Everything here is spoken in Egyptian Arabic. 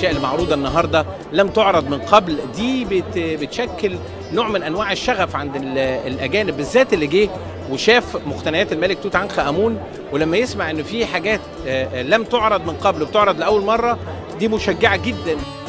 الاشياء اللي معروضه النهارده لم تعرض من قبل دي بت بتشكل نوع من انواع الشغف عند ال- الاجانب بالذات اللي جه وشاف مقتنيات الملك توت عنخ امون ولما يسمع ان في حاجات آه، آه، لم تعرض من قبل وبتعرض لاول مره دي مشجعه جدا